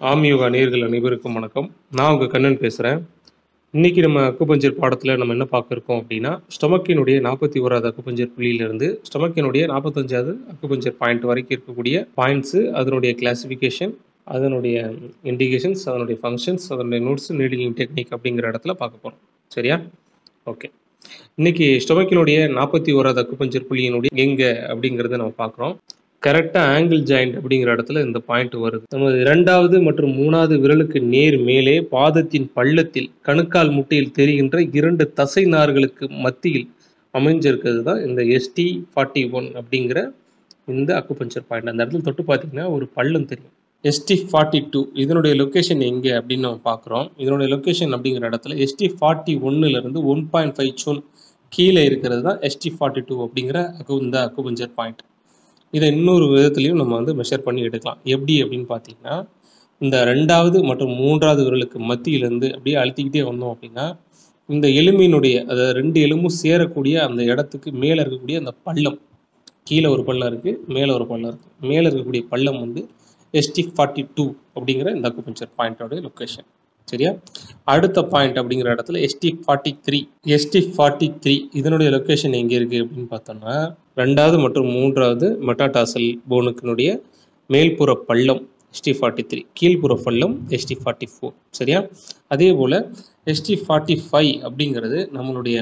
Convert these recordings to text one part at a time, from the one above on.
ஆம் யோகா நேயர்கள் அனைவருக்கும் வணக்கம் நான் உங்கள் கண்ணன் பேசுகிறேன் இன்றைக்கி நம்ம அக்குபஞ்சர் பாடத்தில் நம்ம என்ன பார்க்க இருக்கோம் அப்படின்னா ஸ்டொமக்கினுடைய நாற்பத்தி ஓராவது அக்குபஞ்சர் புள்ளியிலிருந்து ஸ்டொமக்கினுடைய நாற்பத்தஞ்சாவது அக்குபஞ்சர் பாயிண்ட் வரைக்கும் இருக்கக்கூடிய பாயிண்ட்ஸு அதனுடைய கிளாசிஃபிகேஷன் அதனுடைய இண்டிகேஷன்ஸ் அதனுடைய ஃபங்க்ஷன்ஸ் அதனுடைய நோட்ஸ் நீடிலிங் டெக்னிக் அப்படிங்கிற இடத்துல பார்க்க போகிறோம் சரியா ஓகே இன்னைக்கு ஸ்டொமக்கினுடைய நாற்பத்தி ஓராவது அக்குபஞ்சர் புள்ளியினுடைய எங்கே அப்படிங்கிறத நம்ம பார்க்குறோம் கரெக்டாக ஆங்கிள் ஜாயிண்ட் அப்படிங்கிற இடத்துல இந்த பாயிண்ட் வருது நமது இரண்டாவது மற்றும் மூணாவது விரலுக்கு நேர் மேலே பாதத்தின் பள்ளத்தில் கணுக்கால் முட்டையில் தெரிகின்ற இரண்டு தசை நார்களுக்கு மத்தியில் அமைஞ்சிருக்கிறது தான் இந்த எஸ்டி ஃபார்ட்டி ஒன் அப்படிங்கிற இந்த அக்குபஞ்சர் பாயிண்ட் அந்த இடத்துல தொட்டு பார்த்தீங்கன்னா ஒரு பள்ளம் தெரியும் எஸ்டி ஃபார்ட்டி டூ இதனுடைய லொக்கேஷன் எங்கே அப்படின்னு நம்ம பார்க்குறோம் இதனுடைய லொக்கேஷன் அப்படிங்கிற இடத்துல எஸ்டி ஃபார்ட்டி ஒன்னுலேருந்து ஒன் பாயிண்ட் ஃபைவ் சூன் கீழே இருக்கிறது தான் எஸ்டி ஃபார்ட்டி டூ அப்படிங்கிற அக்கு இந்த அக்குபஞ்சர் பாயிண்ட் இதை இன்னொரு விதத்துலையும் நம்ம வந்து மெஷர் பண்ணி எடுக்கலாம் எப்படி அப்படின்னு பார்த்தீங்கன்னா இந்த ரெண்டாவது மற்றும் மூன்றாவது விரலுக்கு மத்தியிலேருந்து அப்படியே அழுத்திக்கிட்டே வந்தோம் அப்படின்னா இந்த எலும்பினுடைய அதாவது ரெண்டு எலும்பும் சேரக்கூடிய அந்த இடத்துக்கு மேலே இருக்கக்கூடிய அந்த பள்ளம் கீழே ஒரு பள்ளம் இருக்குது மேலே ஒரு பள்ளம் இருக்குது மேலே இருக்கக்கூடிய பள்ளம் வந்து எஸ்டி ஃபார்ட்டி டூ அப்படிங்கிற இந்த அக்குபஞ்சர் பாயிண்டோட லொக்கேஷன் சரியா அடுத்த பாயிண்ட் அப்படிங்கிற இடத்துல ST forty three ST forty three இதனுடைய லொக்கேஷன் எங்கே இருக்குது அப்படின்னு பார்த்தோம்னா ரெண்டாவது மற்றும் மூன்றாவது மெட்டாடாசல் போனுக்கினுடைய மேல்புற பள்ளம் எஸ்டி ஃபார்ட்டி த்ரீ கீழ்ப்புற பள்ளம் எஸ்டி ஃபார்ட்டி ஃபோர் சரியா அதே போல் எஸ்டி ஃபார்ட்டி ஃபைவ் அப்படிங்கிறது நம்மளுடைய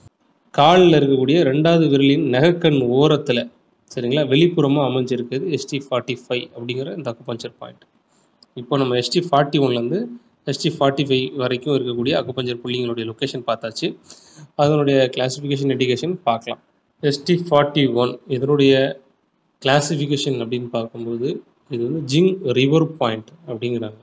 காலில் இருக்கக்கூடிய ரெண்டாவது விரலின் நகைக்கண் ஓரத்தில் சரிங்களா வெளிப்புறமாக அமைஞ்சிருக்குது எஸ்டி ஃபார்ட்டி ஃபைவ் அப்படிங்கிற இந்த அக்குபஞ்சர் பாயிண்ட் இப்போ நம்ம எஸ்டி ஃபார்ட்டி ஒன்லேருந்து எஸ்டி ஃபார்ட்டி ஃபைவ் வரைக்கும் இருக்கக்கூடிய அக்குபஞ்சர் புள்ளிங்களுடைய லொக்கேஷன் பார்த்தாச்சு அதனுடைய கிளாசிஃபிகேஷன் இண்டிகேஷன் பார்க்கலாம் எஸ்டி ஃபார்ட்டி ஒன் இதனுடைய கிளாசிஃபிகேஷன் அப்படின்னு பார்க்கும்போது இது வந்து ஜிங் ரிவர் பாயிண்ட் அப்படிங்கிறாங்க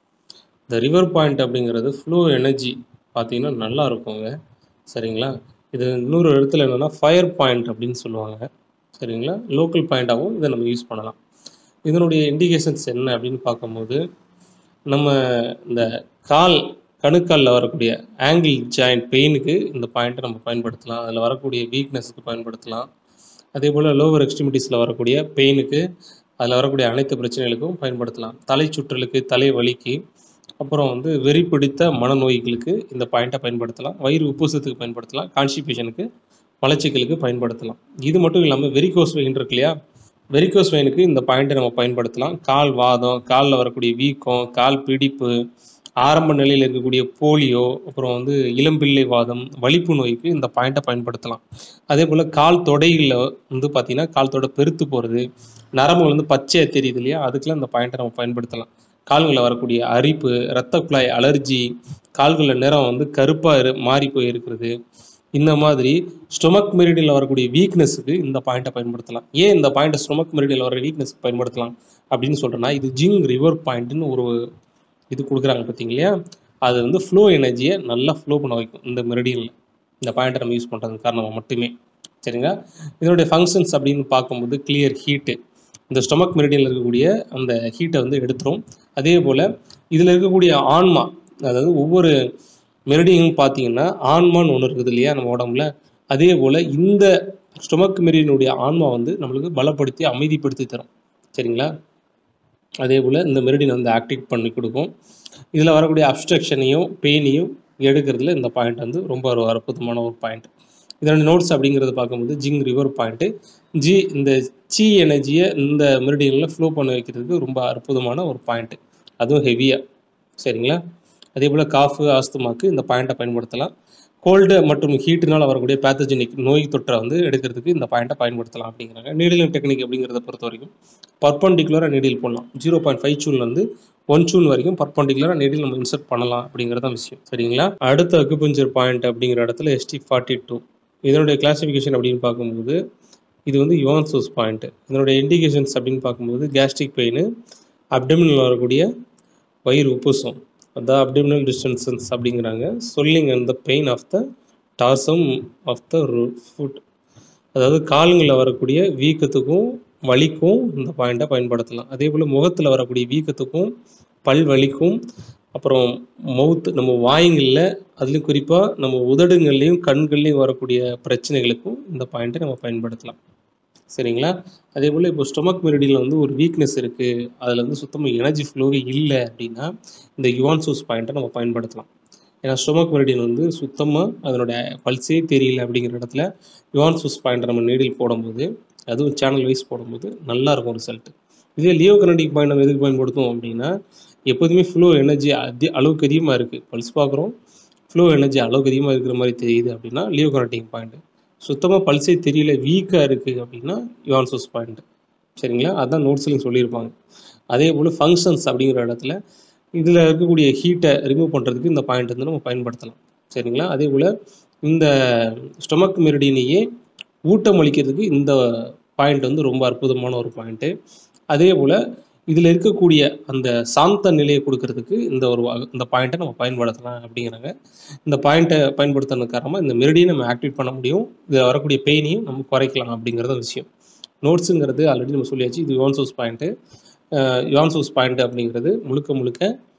இந்த ரிவர் பாயிண்ட் அப்படிங்கிறது ஃப்ளோ எனர்ஜி பார்த்தீங்கன்னா நல்லா இருக்குங்க சரிங்களா இது இன்னொரு இடத்துல என்னென்னா ஃபயர் பாயிண்ட் அப்படின்னு சொல்லுவாங்க சரிங்களா லோக்கல் பாயிண்ட்டாகவும் இதை நம்ம யூஸ் பண்ணலாம் இதனுடைய இண்டிகேஷன்ஸ் என்ன அப்படின்னு பார்க்கும்போது நம்ம இந்த கால் கணுக்காலில் வரக்கூடிய ஆங்கிள் ஜாயிண்ட் பெயினுக்கு இந்த பாயிண்ட்டை நம்ம பயன்படுத்தலாம் அதில் வரக்கூடிய வீக்னஸுக்கு பயன்படுத்தலாம் அதே போல் லோவர் எக்ஸ்ட்ரிமிட்டிஸில் வரக்கூடிய பெயினுக்கு அதில் வரக்கூடிய அனைத்து பிரச்சனைகளுக்கும் பயன்படுத்தலாம் தலை சுற்றலுக்கு தலை வலிக்கு அப்புறம் வந்து வெறி பிடித்த மனநோய்களுக்கு இந்த பாயிண்ட்டை பயன்படுத்தலாம் வயிறு உப்புசத்துக்கு பயன்படுத்தலாம் கான்ஸ்டிபேஷனுக்கு மலச்சிக்கலுக்கு பயன்படுத்தலாம் இது மட்டும் இல்லாமல் வெரிகோஸ் வெயின் இருக்கு இல்லையா வெரிகோஸ் வெயினுக்கு இந்த பாயிண்ட்டை நம்ம பயன்படுத்தலாம் கால் வாதம் காலில் வரக்கூடிய வீக்கம் கால் பிடிப்பு ஆரம்ப நிலையில் இருக்கக்கூடிய போலியோ அப்புறம் வந்து இளம்பிள்ளை வாதம் வலிப்பு நோய்க்கு இந்த பாயிண்ட்டை பயன்படுத்தலாம் அதே போல் கால் தொடைகளில் வந்து பார்த்திங்கன்னா கால் தொடை பெருத்து போகிறது நரம்பு வந்து பச்சையாக தெரியுது இல்லையா அதுக்கெல்லாம் இந்த பாயிண்ட்டை நம்ம பயன்படுத்தலாம் கால்களில் வரக்கூடிய அரிப்பு இரத்த குழாய் அலர்ஜி கால்களில் நிறம் வந்து கருப்பாக மாறி போய் இருக்கிறது இந்த மாதிரி ஸ்டொமக் மெரிடியில் வரக்கூடிய வீக்னஸுக்கு இந்த பாயிண்ட்டை பயன்படுத்தலாம் ஏன் இந்த பாயிண்ட்டை ஸ்டொமக் மெரிடியில் வர வீக்னஸ்க்கு பயன்படுத்தலாம் அப்படின்னு சொல்கிறேன்னா இது ஜிங் ரிவர் பாயிண்ட்னு ஒரு இது கொடுக்குறாங்க பார்த்தீங்க இல்லையா அது வந்து ஃப்ளோ எனர்ஜியை நல்லா ஃப்ளோ பண்ண வைக்கும் இந்த மெரிடியனில் இந்த பாயிண்ட்டை நம்ம யூஸ் பண்ணுறது காரணமாக மட்டுமே சரிங்களா இதனுடைய ஃபங்க்ஷன்ஸ் அப்படின்னு பார்க்கும்போது கிளியர் ஹீட்டு இந்த ஸ்டொமக் மெரிடியனில் இருக்கக்கூடிய அந்த ஹீட்டை வந்து எடுத்துரும் அதே போல் இதில் இருக்கக்கூடிய ஆன்மா அதாவது ஒவ்வொரு மெரிடியனும் பார்த்தீங்கன்னா ஆன்மான்னு ஒன்று இருக்குது இல்லையா நம்ம உடம்புல அதே போல் இந்த ஸ்டொமக் மெரிடியனுடைய ஆன்மா வந்து நம்மளுக்கு பலப்படுத்தி அமைதிப்படுத்தி தரும் சரிங்களா அதே போல் இந்த மெரிடியன் வந்து ஆக்டிவேட் பண்ணி கொடுக்கும் இதில் வரக்கூடிய அப்ஸ்ட்ரக்ஷனையும் பெயினையும் எடுக்கிறதுல இந்த பாயிண்ட் வந்து ரொம்ப ஒரு அற்புதமான ஒரு பாயிண்ட் இதோட நோட்ஸ் அப்படிங்கிறத பார்க்கும்போது ஜிங் ரிவர் பாயிண்ட்டு ஜி இந்த சி எனர்ஜியை இந்த மெரிடியனில் ஃப்ளோ பண்ண வைக்கிறதுக்கு ரொம்ப அற்புதமான ஒரு பாயிண்ட்டு அதுவும் ஹெவியாக சரிங்களா அதே போல் காஃபு ஆஸ்துமாக்கு இந்த பாயிண்ட்டை பயன்படுத்தலாம் கோல்டு மற்றும் ஹீட்டுனால் வரக்கூடிய பேத்தஜெனிக் நோய் தொற்றை வந்து எடுக்கிறதுக்கு இந்த பாயிண்ட்டை பயன்படுத்தலாம் அப்படிங்கிறாங்க நீடிலிங் டெக்னிக் அப்படிங்கிறத பொறுத்த வரைக்கும் பர்பண்டிகுலராக நீடில் போடலாம் ஜீரோ பாயிண்ட் ஃபைவ் சூன்லேருந்து ஒன் சூன் வரைக்கும் பர்பண்டிகுலராக நீடில் நம்ம இன்சர்ட் பண்ணலாம் அப்படிங்கிறது தான் விஷயம் சரிங்களா அடுத்த அக்குபஞ்சர் பாயிண்ட் அப்படிங்கிற இடத்துல எஸ்டி ஃபார்ட்டி டூ இதனுடைய கிளாசிஃபிகேஷன் அப்படின்னு பார்க்கும்போது இது வந்து யுவான்சோஸ் பாயிண்ட்டு இதனுடைய இண்டிகேஷன்ஸ் அப்படின்னு பார்க்கும்போது கேஸ்ட்ரிக் பெயின் அப்டமினில் வரக்கூடிய வயிறு உப்புசம் அதான் அப்டிமினல் டிஸ்டன்சன்ஸ் அப்படிங்கிறாங்க swelling and the pain of the dorsum of the foot அதாவது காலுங்களில் வரக்கூடிய வீக்கத்துக்கும் வலிக்கும் இந்த பாயிண்ட்டை பயன்படுத்தலாம் அதே போல் முகத்தில் வரக்கூடிய வீக்கத்துக்கும் பல் வலிக்கும் அப்புறம் மவுத் நம்ம வாயுங்களில் அதுலேயும் குறிப்பாக நம்ம உதடுங்கள்லேயும் கண்கள்லேயும் வரக்கூடிய பிரச்சனைகளுக்கும் இந்த பாயிண்ட்டை நம்ம பயன்படுத்தலாம் சரிங்களா அதே போல் இப்போ ஸ்டொமக் மெரிடியில் வந்து ஒரு வீக்னஸ் இருக்குது அதில் வந்து சுத்தமாக எனர்ஜி ஃப்ளோவே இல்லை அப்படின்னா இந்த யுவான்சோஸ் பாயிண்ட்டை நம்ம பயன்படுத்தலாம் ஏன்னா ஸ்டொமக் மெரிடியன் வந்து சுத்தமாக அதனுடைய பல்ஸே தெரியல அப்படிங்கிற இடத்துல யுவான்சோஸ் பாயிண்ட்டை நம்ம நீடில் போடும்போது அதுவும் சேனல் வைஸ் போடும்போது நல்லா இருக்கும் ரிசல்ட் இதே லியோ கனடிக் பாயிண்ட் நம்ம எதுக்கு பயன்படுத்தும் அப்படின்னா எப்போதுமே ஃப்ளோ எனர்ஜி அதி அளவுக்கு அதிகமாக இருக்குது பல்ஸ் பார்க்குறோம் ஃப்ளோ எனர்ஜி அளவுக்கு அதிகமாக இருக்கிற மாதிரி தெரியுது அப்படின்னா லியோ கனடிக் பாயிண்ட் சுத்தமாக பல்ஸே தெரியல வீக்காக இருக்குது அப்படின்னா யுவான்சோஸ் பாயிண்ட் சரிங்களா அதான் நோட்ஸ்லையும் சொல்லியிருப்பாங்க அதே போல் ஃபங்க்ஷன்ஸ் அப்படிங்கிற இடத்துல இதில் இருக்கக்கூடிய ஹீட்டை ரிமூவ் பண்ணுறதுக்கு இந்த பாயிண்ட் வந்து நம்ம பயன்படுத்தலாம் சரிங்களா அதே போல் இந்த ஸ்டொமக் மெரிடினையே ஊட்டம் அளிக்கிறதுக்கு இந்த பாயிண்ட் வந்து ரொம்ப அற்புதமான ஒரு பாயிண்ட்டு அதே போல் இதில் இருக்கக்கூடிய அந்த சாந்த நிலையை கொடுக்கறதுக்கு இந்த ஒரு வ- இந்த பாயிண்ட்டை நம்ம பயன்படுத்தலாம் அப்படிங்கிறாங்க இந்த பாயிண்ட்டை பயன்படுத்தின காரணமாக இந்த மெரிடியை நம்ம ஆக்டிவேட் பண்ண முடியும் இதில் வரக்கூடிய பெயினையும் நம்ம குறைக்கலாம் அப்படிங்கிறத விஷயம் நோட்ஸுங்கிறது ஆல்ரெடி நம்ம சொல்லியாச்சு இது யுவான்சோஸ் பாயிண்ட்டு யுவான்சோஸ் பாயிண்ட் அப்படிங்கிறது முழுக்க முழுக்க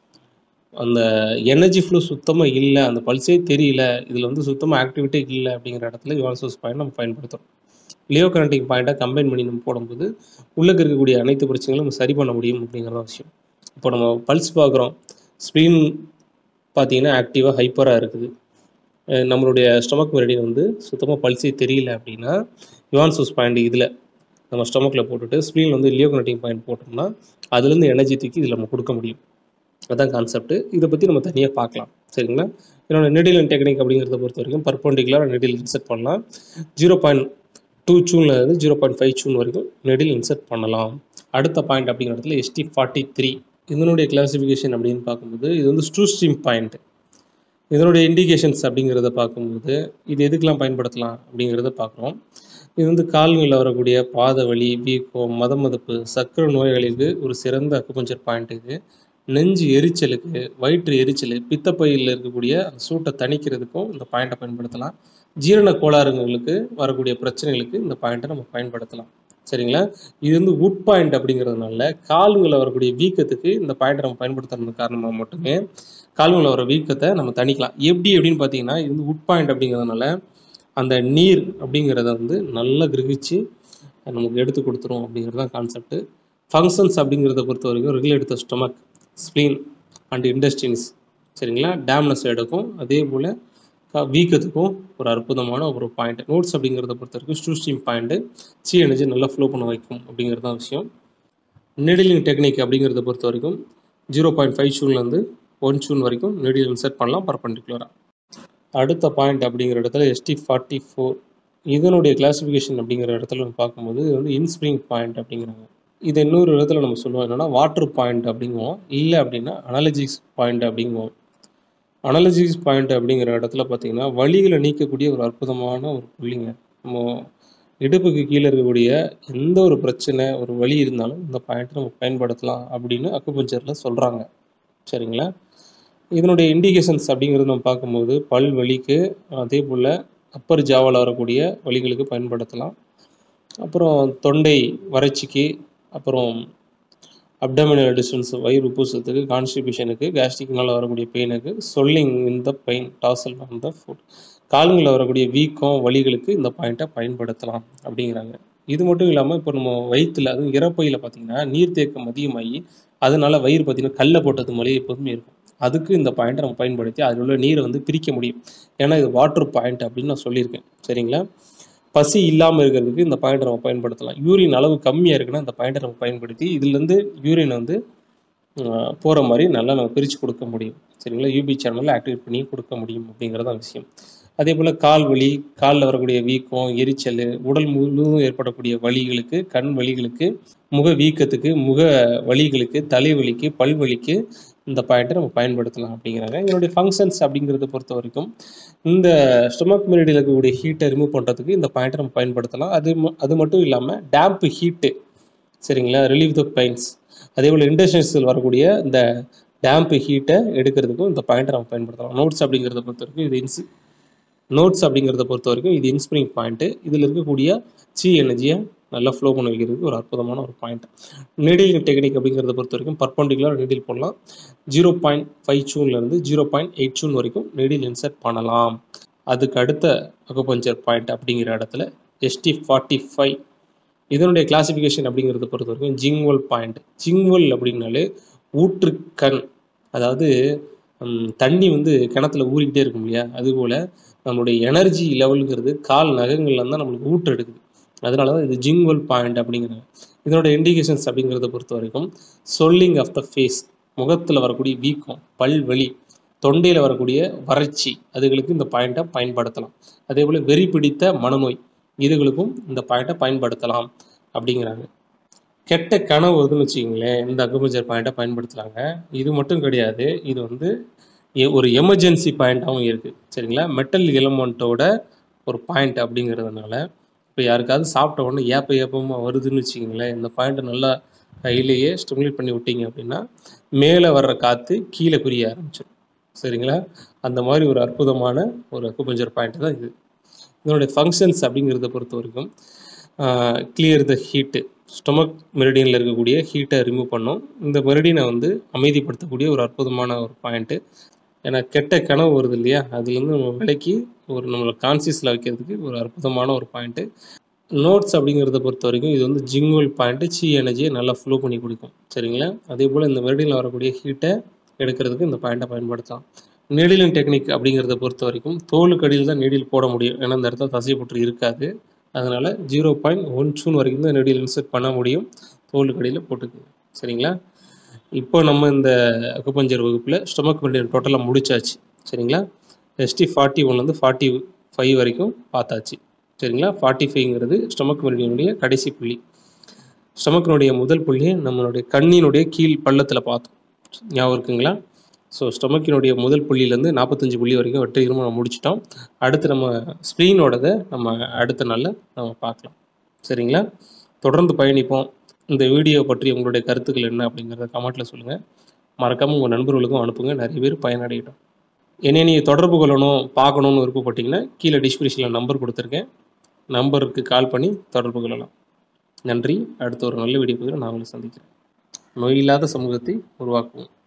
அந்த எனர்ஜி ஃப்ளோ சுத்தமாக இல்லை அந்த பல்ஸே தெரியல இதில் வந்து சுத்தமாக ஆக்டிவிட்டே இல்லை அப்படிங்கிற இடத்துல யுவான்சோஸ் பாயிண்ட் நம்ம பயன்படுத்துகிறோம் லியோ கரண்டிங் பாயிண்ட்டை கம்பைன் பண்ணி நம்ம போடும்போது உள்ளே இருக்கக்கூடிய அனைத்து பிரச்சனைகளும் நம்ம சரி பண்ண முடியும் அப்படிங்கிறத விஷயம் இப்போ நம்ம பல்ஸ் பார்க்குறோம் ஸ்க்ரீன் பார்த்தீங்கன்னா ஆக்டிவாக ஹைப்பராக இருக்குது அஹ் நம்மளுடைய ஸ்டொமக் மெரிடியன் வந்து சுத்தமாக பல்ஸே தெரியல அப்படின்னா யுவான்சோஸ் பாயிண்ட் இதில் நம்ம ஸ்டொமக்கில் போட்டுட்டு ஸ்க்ரீன் வந்து லியோ கனெக்டிங் பாயிண்ட் போட்டோம்னா அதுலேருந்து எனர்ஜி தூக்கி இதில் நம்ம கொடுக்க முடியும் அதான் கான்செப்ட் இதை பற்றி நம்ம தனியாக பார்க்கலாம் சரிங்களா என்னோட நெடில் டெக்னிக் அப்படிங்கிறத பொறுத்த வரைக்கும் பர்பண்டிகுலராக நெடில் இன்செர்ட் பண்ணலாம் ஜீரோ பாயிண்ட் டூ சூனில் இருந்து ஜீரோ பாயிண்ட் ஃபைவ் சூன் வரைக்கும் நெடில் இன்செர்ட் பண்ணலாம் அடுத்த பாயிண்ட் அப்படிங்கிற இடத்துல எஸ்டி ஃபார்ட்டி த்ரீ இதனுடைய கிளாசிஃபிகேஷன் அப்படின்னு பார்க்கும்போது இது வந்து ஸ்ட்ரூ ஸ்ட்ரீம் பாயிண்ட் இதனுடைய இண்டிகேஷன்ஸ் அப்படிங்கிறத பார்க்கும்போது இது எதுக்கெல்லாம் பயன்படுத்தலாம் அப்படிங்கிறத பார்க்குறோம் இது வந்து கால்களில் வரக்கூடிய பாத வலி வீக்கம் மதமதப்பு சர்க்கரை நோயாளிகளுக்கு ஒரு சிறந்த அக்குபஞ்சர் பாயிண்ட் இது நெஞ்சு எரிச்சலுக்கு வயிற்று எரிச்சல் பித்தப்பையில் இருக்கக்கூடிய அந்த சூட்டை தணிக்கிறதுக்கும் இந்த பாயிண்ட்டை பயன்படுத்தலாம் ஜீரண கோளாறுங்களுக்கு வரக்கூடிய பிரச்சனைகளுக்கு இந்த பாயிண்ட்டை நம்ம பயன்படுத்தலாம் சரிங்களா இது வந்து உட் பாயிண்ட் அப்படிங்கிறதுனால கால்களில் வரக்கூடிய வீக்கத்துக்கு இந்த பாயிண்ட்டை நம்ம பயன்படுத்துறது காரணமாக மட்டுமே கால்களில் வர வீக்கத்தை நம்ம தணிக்கலாம் எப்படி அப்படின்னு பார்த்தீங்கன்னா இது வந்து உட் பாயிண்ட் அப்படிங்கிறதுனால அந்த நீர் அப்படிங்கிறத வந்து நல்லா கிரகிச்சு நமக்கு எடுத்து கொடுத்துரும் அப்படிங்கிறது தான் கான்செப்ட் ஃபங்க்ஷன்ஸ் அப்படிங்கிறத பொறுத்த வரைக்கும் regulate the stomach spleen and intestines சரிங்களா டேம்னஸ் எடுக்கும் அதே போல் வீக்கத்துக்கும் ஒரு அற்புதமான ஒரு பாயிண்ட் நோட்ஸ் அப்படிங்கிறத பொறுத்த வரைக்கும் ஸ்டூஸ்டீம் பாயிண்ட்டு சி எனர்ஜி நல்லா ஃப்ளோ பண்ண வைக்கும் அப்படிங்கிறது தான் விஷயம் நெடிலிங் டெக்னிக் அப்படிங்கிறத பொறுத்த வரைக்கும் ஜீரோ பாயிண்ட் ஃபைவ் ஷூன்லேருந்து ஒன் ஷூன் வரைக்கும் நெடில் இன்செர்ட் பண்ணலாம் பர்பண்டிகுலராக அடுத்த பாயிண்ட் அப்படிங்கிற இடத்துல எஸ்டி ஃபார்ட்டி ஃபோர் இதனுடைய கிளாசிஃபிகேஷன் அப்படிங்கிற இடத்துல நம்ம பார்க்கும்போது இது வந்து இன்ஸ்ப்ரிங் பாயிண்ட் அப்படிங்கிறாங்க இது இன்னொரு இடத்துல நம்ம சொல்லுவோம் என்னன்னா வாட்டர் பாயிண்ட் அப்படிங்குவோம் இல்லை அப்படின்னா அனாலஜிக்ஸ் பாயிண்ட் அப்படிங்குவோம் அனாலஜிக்ஸ் பாயிண்ட் அப்படிங்கிற இடத்துல பார்த்தீங்கன்னா வலிகளை நீக்கக்கூடிய ஒரு அற்புதமான ஒரு புள்ளிங்க நம்ம இடுப்புக்கு கீழே இருக்கக்கூடிய எந்த ஒரு பிரச்சனை ஒரு வலி இருந்தாலும் இந்த பாயிண்ட்டை நம்ம பயன்படுத்தலாம் அப்படின்னு அக்குபஞ்சரில் சொல்கிறாங்க சரிங்களா இதனுடைய இண்டிகேஷன்ஸ் அப்படிங்கிறது நம்ம பார்க்கும்போது பல் வலிக்கு அதே போல் அப்பர் ஜாவால் வரக்கூடிய வலிகளுக்கு பயன்படுத்தலாம் அப்புறம் தொண்டை வறட்சிக்கு அப்புறம் அப்டமினல் டிஸ்டன்ஸ் வயிறு உப்புசத்துக்கு கான்ஸ்டிபியூஷனுக்கு கேஸ்ட்ரிக்னால வரக்கூடிய பெயினுக்கு சொல்லிங் இந்த pain dorsal on the foot கால்களில் வரக்கூடிய வீக்கம் வலிகளுக்கு இந்த பாயிண்ட்டை பயன்படுத்தலாம் அப்படிங்கிறாங்க இது மட்டும் இல்லாமல் இப்போ நம்ம வயிற்றுல அதுவும் இறப்பையில் பார்த்தீங்கன்னா நீர்த்தேக்கம் அதிகமாகி அதனால வயிறு பார்த்தீங்கன்னா கல்லை போட்டது மாதிரி எப்போதுமே இருக்கும் அதுக்கு இந்த பாயிண்ட்டை நம்ம பயன்படுத்தி அதில் உள்ள நீரை வந்து பிரிக்க முடியும் ஏன்னா இது வாட்டர் பாயிண்ட் அப்படின்னு நான் சொல்லியிருக்கேன் சரிங்களா பசி இல்லாமல் இருக்கிறதுக்கு இந்த பாயிண்ட்டை நம்ம பயன்படுத்தலாம் யூரின் அளவு கம்மியாக இருக்குன்னா இந்த பாயிண்ட்டை நம்ம பயன்படுத்தி இதுலேருந்து யூரின் வந்து போகிற மாதிரி நல்லா நம்ம பிரித்து கொடுக்க முடியும் சரிங்களா யூபி சேனலில் ஆக்டிவேட் பண்ணி கொடுக்க முடியும் அப்படிங்கிறது தான் விஷயம் அதே போல் கால் வலி காலில் வரக்கூடிய வீக்கம் எரிச்சல் உடல் முழுவதும் ஏற்படக்கூடிய வலிகளுக்கு கண் வலிகளுக்கு முக வீக்கத்துக்கு முக வலிகளுக்கு தலைவலிக்கு பல்வலிக்கு இந்த பாயிண்ட்டை நம்ம பயன்படுத்தலாம் அப்படிங்கிறாங்க இதனுடைய ஃபங்க்ஷன்ஸ் அப்படிங்கிறத பொறுத்த வரைக்கும் இந்த ஸ்டொமக் மெரிடியில் இருக்கக்கூடிய ஹீட்டை ரிமூவ் பண்ணுறதுக்கு இந்த பாயிண்ட்டை நம்ம பயன்படுத்தலாம் அது ம- அது மட்டும் இல்லாமல் டேம்ப் ஹீட்டு சரிங்களா ரிலீவ் த பெயின்ஸ் அதே போல் இண்டஸ்ட்ரியல்ஸில் வரக்கூடிய இந்த டேம்ப் ஹீட்டை எடுக்கிறதுக்கும் இந்த பாயிண்ட்டை நம்ம பயன்படுத்தலாம் நோட்ஸ் அப்படிங்கிறத பொறுத்த வரைக்கும் இது இன்ஸ் நோட்ஸ் அப்படிங்கிறத பொறுத்த வரைக்கும் இது இன்ஸ்பிரிங் பாயிண்ட்டு இதில் இருக்கக்கூடிய சி எனர்ஜியை நல்லா ஃப்ளோ பண்ண வைக்கிறதுக்கு ஒரு அற்புதமான ஒரு பாயிண்ட் நெடில் டெக்னிக் அப்படிங்கிறத பொறுத்த வரைக்கும் பர்பண்டிகுலர் நெடில் போடலாம் ஜீரோ பாயிண்ட் ஃபைவ் சூன்லேருந்து ஜீரோ பாயிண்ட் எயிட் சூன் வரைக்கும் நெடில் இன்சர்ட் பண்ணலாம் அதுக்கு அடுத்த அக்குபஞ்சர் பாயிண்ட் அப்படிங்கிற இடத்துல எஸ்டி ஃபார்ட்டி ஃபைவ் இதனுடைய கிளாசிஃபிகேஷன் அப்படிங்கிறத பொறுத்த வரைக்கும் ஜிங்வல் பாயிண்ட் ஜிங்வல் அப்படின்னாலே ஊற்றுக்கண் அதாவது ம், தண்ணி வந்து கிணத்துல ஊறிக்கிட்டே இருக்கும் இல்லையா அதுபோல் நம்மளுடைய எனர்ஜி லெவலுங்கிறது கால் நகங்கள்ல தான் நம்மளுக்கு ஊற்று எடுக்குது அதனால தான் இது ஜிங்வல் பாயிண்ட் அப்படிங்கிறாங்க இதனோட இண்டிகேஷன்ஸ் அப்படிங்கிறத பொறுத்த வரைக்கும் சொல்லிங் ஆஃப் த ஃபேஸ் முகத்தில் வரக்கூடிய வீக்கம் பல் வலி தொண்டையில் வரக்கூடிய வறட்சி அதுகளுக்கு இந்த பாயிண்ட்டை பயன்படுத்தலாம் அதே போல் வெறி பிடித்த மனநோய் இதுகளுக்கும் இந்த பாயிண்ட்டை பயன்படுத்தலாம் அப்படிங்கிறாங்க கெட்ட கனவு வருதுன்னு வச்சுக்கிங்களேன் இந்த அக்குபஞ்சர் பாயிண்ட்டை பயன்படுத்துகிறாங்க இது மட்டும் கிடையாது இது வந்து எ- ஒரு எமர்ஜென்சி பாயிண்ட்டாகவும் இருக்குது சரிங்களா மெட்டல் எலமெண்ட்டோட ஒரு பாயிண்ட் அப்படிங்கிறதுனால இப்போ யாருக்காவது சாப்பிட்ட உடனே ஏப்ப ஏப்பமாக வருதுன்னு வச்சுக்கிங்களேன் இந்த பாயிண்ட்டை நல்லா கையிலேயே ஸ்டிமுலேட் பண்ணி விட்டீங்க அப்படின்னா மேலே வர்ற காற்று கீழே பிரிய ஆரம்பிச்சிடும் சரிங்களா அந்த மாதிரி ஒரு அற்புதமான ஒரு அக்குபஞ்சர் பாயிண்ட் தான் இது இதனுடைய ஃபங்க்ஷன்ஸ் அப்படிங்கிறத பொறுத்த வரைக்கும் கிளியர் த ஹீட்டு ஸ்டொமக் மெரிடியனில் இருக்கக்கூடிய ஹீட்டை ரிமூவ் பண்ணும் இந்த மெரிடியனை வந்து அமைதிப்படுத்தக்கூடிய ஒரு அற்புதமான ஒரு பாயிண்ட்டு ஏன்னா கெட்ட கனவு வருது இல்லையா அதுலேருந்து நம்ம விலைக்கு ஒரு நம்மளை கான்சியஸில் வைக்கிறதுக்கு ஒரு அற்புதமான ஒரு பாயிண்ட்டு நோட்ஸ் அப்படிங்கிறத பொறுத்த வரைக்கும் இது வந்து ஜிங்குவல் பாயிண்ட்டு சி எனர்ஜியை நல்லா ஃப்ளோ பண்ணி கொடுக்கும் சரிங்களா அதே போல் இந்த மெரிடியனில் வரக்கூடிய ஹீட்டை எடுக்கிறதுக்கு இந்த பாயிண்ட்டை பயன்படுத்தலாம் நெடிலின் டெக்னிக் அப்படிங்கிறத பொறுத்த வரைக்கும் தோலுக்கு அடியில் தான் நெடில் போட முடியும் ஏன்னா இந்த இடத்துல தசைப்பற்று இருக்காது அதனால் ஜீரோ பாயிண்ட் ஒன் சூன் வரைக்கும் தான் நெடில் இன்செர்ட் பண்ண முடியும் தோலுக்கு அடியில் போட்டுக்குங்க சரிங்களா இப்போ நம்ம இந்த அக்குபஞ்சர் வகுப்பில் ஸ்டொமக் மெரிடியன் டோட்டலாக முடிச்சாச்சு சரிங்களா எஸ்டி ஃபார்ட்டி ஒன்லேருந்து ஃபார்ட்டி ஃபைவ் வரைக்கும் பார்த்தாச்சு சரிங்களா ஃபார்ட்டி ஃபைவ்ங்கிறது ஸ்டொமக் மெரிடியனுடைய கடைசி புள்ளி ஸ்டொமக்கினுடைய முதல் புள்ளியை நம்மளுடைய கண்ணினுடைய கீழ் பள்ளத்தில் பார்த்தோம் ஞாபகம் இருக்குங்களா ஸோ ஸ்டொமக்கினுடைய முதல் புள்ளியிலேருந்து நாற்பத்தஞ்சு புள்ளி வரைக்கும் வெற்றிகரமாக நம்ம முடிச்சிட்டோம் அடுத்து நம்ம ஸ்க்ரீனோடதை நம்ம அடுத்த நாளில் நம்ம பார்க்கலாம் சரிங்களா தொடர்ந்து பயணிப்போம் இந்த வீடியோ பற்றி உங்களுடைய கருத்துக்கள் என்ன அப்படிங்கிறத கமெண்ட்டில் சொல்லுங்கள் மறக்காமல் உங்கள் நண்பர்களுக்கும் அனுப்புங்க நிறைய பேர் பயனடையட்டும் என்னை நீங்கள் தொடர்பு கொள்ளணும் பார்க்கணுன்னு விருப்பப்பட்டீங்கன்னா கீழே டிஸ்கிரிப்ஷனில் நம்பர் கொடுத்துருக்கேன் நம்பருக்கு கால் பண்ணி தொடர்பு கொள்ளலாம் நன்றி அடுத்த ஒரு நல்ல வீடியோ பதிவில் நான் உங்களை சந்திக்கிறேன் நோயில்லாத சமூகத்தை உருவாக்குவோம்